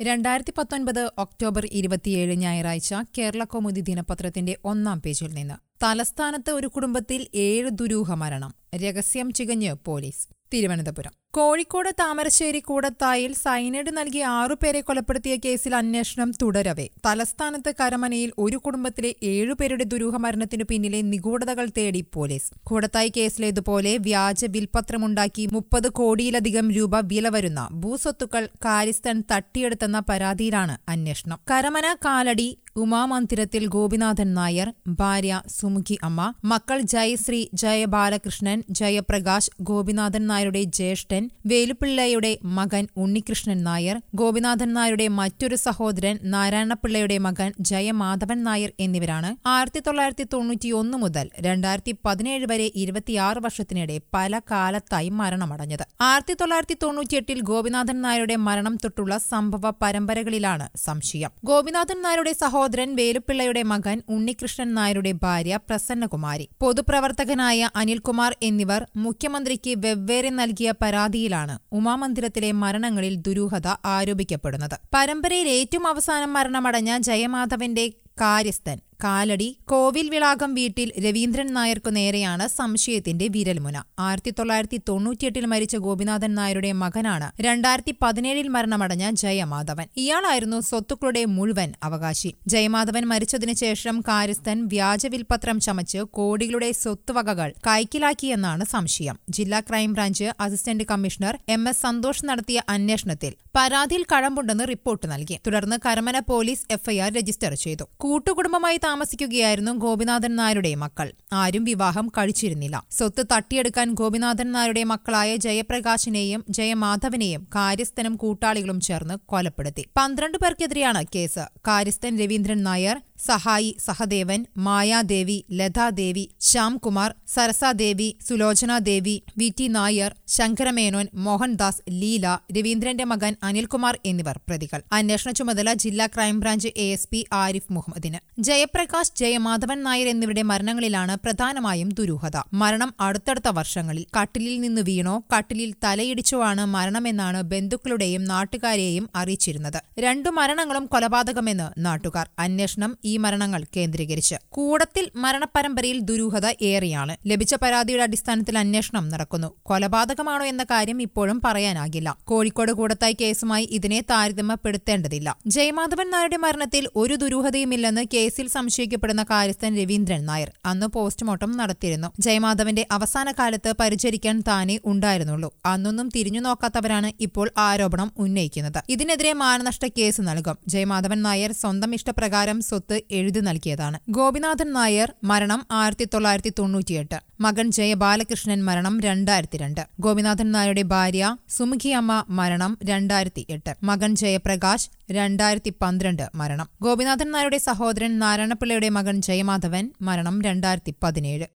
രണ്ടായിരത്തി പത്തൊൻപത് ഒക്ടോബർ ഇരുപത്തിയേഴ് ഞായറാഴ്ച കേരള കൗമുദി ദിനപത്രത്തിന്റെ ഒന്നാം പേജിൽ നിന്ന് തലസ്ഥാനത്ത് ഒരു കുടുംബത്തിൽ ഏഴ് ദുരൂഹ മരണം രഹസ്യം ചികഞ്ഞ് പോലീസ് തിരുവനന്തപുരം കോഴിക്കോട് താമരശ്ശേരി കൂടത്തായിൽ സൈനൈഡ് നൽകി ആറുപേരെ കൊലപ്പെടുത്തിയ കേസിൽ അന്വേഷണം തുടരവെ തലസ്ഥാനത്ത് കരമനയിൽ ഒരു കുടുംബത്തിലെ ഏഴുപേരുടെ ദുരൂഹ മരണത്തിനു പിന്നിലെ നിഗൂഢതകൾ തേടി പോലീസ് കൂടത്തായി കേസിലേതുപോലെ വ്യാജ വിൽപത്രമുണ്ടാക്കി മുപ്പത് കോടിയിലധികം രൂപ വില വരുന്ന ഭൂസ്വത്തുക്കൾ കാരിസ്ഥൻ തട്ടിയെടുത്തെന്ന പരാതിയിലാണ് അന്വേഷണം കരമന കാലടി ഉമാമന്ദിരത്തിൽ ഗോപിനാഥൻ നായർ ഭാര്യ സുമുഖി അമ്മ മക്കൾ ജയശ്രീ ജയബാലകൃഷ്ണൻ ജയപ്രകാശ് ഗോപിനാഥൻ നായരുടെ ജ്യേഷ്ഠൻ വേലുപിള്ളയുടെ മകൻ ഉണ്ണികൃഷ്ണൻ നായർ ഗോപിനാഥൻ നായരുടെ മറ്റൊരു സഹോദരൻ നാരായണപിള്ളയുടെ മകൻ ജയമാധവൻ നായർ എന്നിവരാണ് ആയിരത്തി തൊള്ളായിരത്തി തൊണ്ണൂറ്റിയൊന്ന് മുതൽ രണ്ടായിരത്തി പതിനേഴ് വരെ ഇരുപത്തിയാറ് വർഷത്തിനിടെ പല കാലത്തായി മരണമടഞ്ഞത് ആയിരത്തി തൊള്ളായിരത്തി തൊണ്ണൂറ്റിയെട്ടിൽ ഗോപിനാഥൻ നായരുടെ മരണം തൊട്ടുള്ള സംഭവ പരമ്പരകളിലാണ് സംശയം ഗോപിനാഥൻ നായരുടെ സഹോദരൻ വേലുപ്പിള്ളയുടെ മകൻ ഉണ്ണികൃഷ്ണൻ നായരുടെ ഭാര്യ പ്രസന്നകുമാരി പൊതുപ്രവർത്തകനായ അനിൽകുമാർ എന്നിവർ മുഖ്യമന്ത്രിക്ക് വെവ്വേറെ നൽകിയ പരാതിയിലാണ് ഉമാമന്ദിരത്തിലെ മരണങ്ങളിൽ ദുരൂഹത ആരോപിക്കപ്പെടുന്നത് പരമ്പരയിൽ ഏറ്റവും അവസാനം മരണമടഞ്ഞ ജയമാധവന്റെ കാര്യസ്ഥൻ കാലടി കോവിൽ വിളാകം വീട്ടിൽ രവീന്ദ്രൻ നായർക്കു നേരെയാണ് സംശയത്തിന്റെ വിരൽമുന ആയിരത്തി തൊള്ളായിരത്തി തൊണ്ണൂറ്റിയെട്ടിൽ മരിച്ച ഗോപിനാഥൻ നായരുടെ മകനാണ് രണ്ടായിരത്തി പതിനേഴിൽ മരണമടഞ്ഞ ജയമാധവൻ ഇയാളായിരുന്നു സ്വത്തുക്കളുടെ മുഴുവൻ അവകാശി ജയമാധവൻ മരിച്ചതിനു ശേഷം കാര്യസ്ഥൻ വ്യാജവിൽപത്രം ചമച്ച് കോടികളുടെ സ്വത്തുവകകൾ കൈക്കലാക്കിയെന്നാണ് സംശയം ജില്ലാ crime branch assistant commissioner M S Santhosh നടത്തിയ അന്വേഷണത്തിൽ പരാതിയിൽ കഴമ്പുണ്ടെന്ന് റിപ്പോർട്ട് നൽകി തുടർന്ന് കരമന പോലീസ് എഫ്ഐആർ രജിസ്റ്റർ ചെയ്തു കൂട്ടുകുടുംബമായി താമസിക്കുകയായിരുന്നു ഗോപിനാഥൻ നായരുടെ മക്കൾ ആരും വിവാഹം കഴിച്ചിരുന്നില്ല സ്വത്ത് തട്ടിയെടുക്കാൻ ഗോപിനാഥൻ നായരുടെ മക്കളായ ജയപ്രകാശിനെയും ജയമാധവനെയും കാര്യസ്ഥനും കൂട്ടാളികളും ചേർന്ന് കൊലപ്പെടുത്തി പന്ത്രണ്ട് പേർക്കെതിരെയാണ് കേസ് കാര്യസ്ഥൻ രവീന്ദ്രൻ നായർ സഹായി സഹദേവൻ മായാദേവി ലതാദേവി ശ്യാംകുമാർ സരസാദേവി സുലോചനാദേവി വി ടി നായർ ശങ്കരമേനോൻ മോഹൻദാസ് ലീല രവീന്ദ്രന്റെ മകൻ അനിൽകുമാർ എന്നിവർ പ്രതികൾ അന്വേഷണ ചുമതല ജില്ലാ crime branch A S P Arif മുഹമ്മദിന് ജയപ്രകാശ് ജയമാധവൻ നായർ എന്നിവരുടെ മരണങ്ങളിലാണ് പ്രധാനമായും ദുരൂഹത മരണം അടുത്തടുത്ത വർഷങ്ങളിൽ കട്ടിലിൽ നിന്ന് വീണോ കട്ടിലിൽ തലയിടിച്ചോ ആണ് മരണമെന്നാണ് ബന്ധുക്കളുടെയും നാട്ടുകാരെയും അറിയിച്ചിരുന്നത് രണ്ടു മരണങ്ങളും കൊലപാതകമെന്ന് നാട്ടുകാർ അന്വേഷണം ഈ മരണങ്ങൾ കേന്ദ്രീകരിച്ച് കൂടത്തിൽ മരണപരമ്പരയിൽ ദുരൂഹത ഏറെയാണ് ലഭിച്ച പരാതിയുടെ അടിസ്ഥാനത്തിൽ അന്വേഷണം നടക്കുന്നു കൊലപാതകമാണോ എന്ന കാര്യം ഇപ്പോഴും പറയാനാകില്ല കോഴിക്കോട് കൂടത്തായി കേസുമായി ഇതിനെ താരതമ്യപ്പെടുത്തേണ്ടതില്ല ജയമാധവൻ നായരുടെ മരണത്തിൽ ഒരു ദുരൂഹതയുമില്ലെന്ന് കേസിൽ സംശയിക്കപ്പെടുന്ന കാര്യസ്ഥൻ രവീന്ദ്രൻ നായർ അന്ന് പോസ്റ്റ്മോർട്ടം നടത്തിയിരുന്നു ജയമാധവന്റെ അവസാന കാലത്ത് പരിചരിക്കാൻ താനേ ഉണ്ടായിരുന്നുള്ളൂ അന്നൊന്നും തിരിഞ്ഞു നോക്കാത്തവരാണ് ഇപ്പോൾ ആരോപണം ഉന്നയിക്കുന്നത് ഇതിനെതിരെ മാനനഷ്ട കേസ് നൽകും ജയമാധവൻ നായർ സ്വന്തം ഇഷ്ടപ്രകാരം സ്വത്ത് എഴുതി നൽകിയതാണ് ഗോപിനാഥൻ നായർ മരണം ആയിരത്തി തൊള്ളായിരത്തി തൊണ്ണൂറ്റിയെട്ട് മകൻ ജയബാലകൃഷ്ണൻ മരണം രണ്ടായിരത്തി രണ്ട് ഗോപിനാഥൻ നായരുടെ ഭാര്യ സുമുഖിയമ്മ മരണം രണ്ടായിരത്തി എട്ട് മകൻ ജയപ്രകാശ് രണ്ടായിരത്തി പന്ത്രണ്ട് മരണം ഗോപിനാഥൻ നായരുടെ സഹോദരൻ നാരായണപിള്ളയുടെ മകൻ ജയമാധവൻ മരണം രണ്ടായിരത്തി പതിനേഴ്